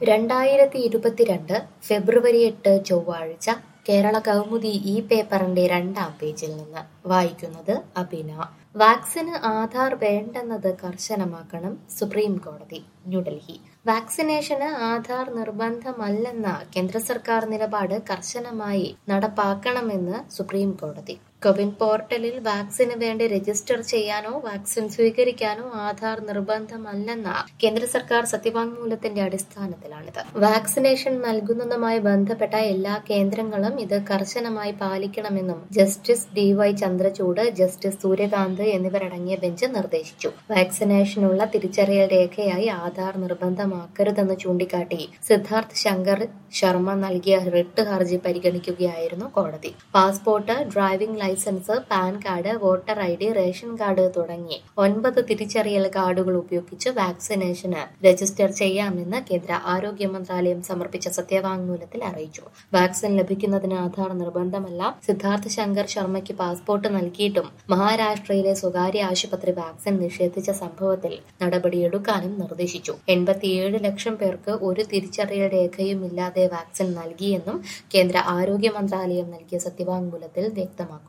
രണ്ടായിരത്തി ഇരുപത്തിരണ്ട് ഫെബ്രുവരി എട്ട് ചൊവ്വാഴ്ച കേരള കൗമുദി ഈ പേപ്പറിന്റെ രണ്ടാം പേജിൽ നിന്ന് വായിക്കുന്നത് അബിന വാക്സിന് ആധാർ വേണ്ടെന്നത് കർശനമാക്കണം സുപ്രീം കോടതി ന്യൂഡൽഹി വാക്സിനേഷന് ആധാർ നിർബന്ധമല്ലെന്ന കേന്ദ്ര സർക്കാർ നിലപാട് കർശനമായി നടപ്പാക്കണമെന്ന് സുപ്രീം കോടതി കോവിൻ പോർട്ടലിൽ വാക്സിന് വേണ്ടി രജിസ്റ്റർ ചെയ്യാനോ വാക്സിൻ സ്വീകരിക്കാനോ ആധാർ നിർബന്ധമല്ലെന്ന കേന്ദ്ര സർക്കാർ സത്യവാങ്മൂലത്തിന്റെ അടിസ്ഥാനത്തിലാണിത് വാക്സിനേഷൻ നൽകുന്നതുമായി ബന്ധപ്പെട്ട എല്ലാ കേന്ദ്രങ്ങളും ഇത് കർശനമായി പാലിക്കണമെന്നും justice D Y Chandrachud justice Suryakant എന്നിവരടങ്ങിയ ബെഞ്ച് നിർദ്ദേശിച്ചു വാക്സിനേഷനുള്ള തിരിച്ചറിയൽ രേഖയായി ആധാർ നിർബന്ധമാക്കരുതെന്ന് ചൂണ്ടിക്കാട്ടി സിദ്ധാർത്ഥ് ശങ്കർ ശർമ്മ നൽകിയ റിട്ട് ഹർജി പരിഗണിക്കുകയായിരുന്നു കോടതി passport driving licence PAN card voter I D ration card തുടങ്ങി ഒൻപത് തിരിച്ചറിയൽ കാർഡുകൾ ഉപയോഗിച്ച് വാക്സിനേഷന് രജിസ്റ്റർ ചെയ്യാമെന്ന് കേന്ദ്ര ആരോഗ്യ മന്ത്രാലയം സമർപ്പിച്ച സത്യവാങ്മൂലത്തിൽ അറിയിച്ചു വാക്സിൻ ലഭിക്കുന്നതിന് ആധാർ നിർബന്ധമല്ല സിദ്ധാർത്ഥ് ശങ്കർ ശർമ്മയ്ക്ക് പാസ്പോർട്ട് നൽകിയിട്ടും മഹാരാഷ്ട്രയിലെ സ്വകാര്യ ആശുപത്രി വാക്സിൻ നിഷേധിച്ച സംഭവത്തിൽ നടപടിയെടുക്കാനും നിർദ്ദേശിച്ചു എൺപത്തിയേഴ് ലക്ഷം പേർക്ക് ഒരു തിരിച്ചറിയൽ രേഖയും ഇല്ലാതെ വാക്സിൻ നൽകിയെന്നും കേന്ദ്ര ആരോഗ്യ മന്ത്രാലയം നൽകിയ സത്യവാങ്മൂലത്തിൽ വ്യക്തമാക്കുന്നു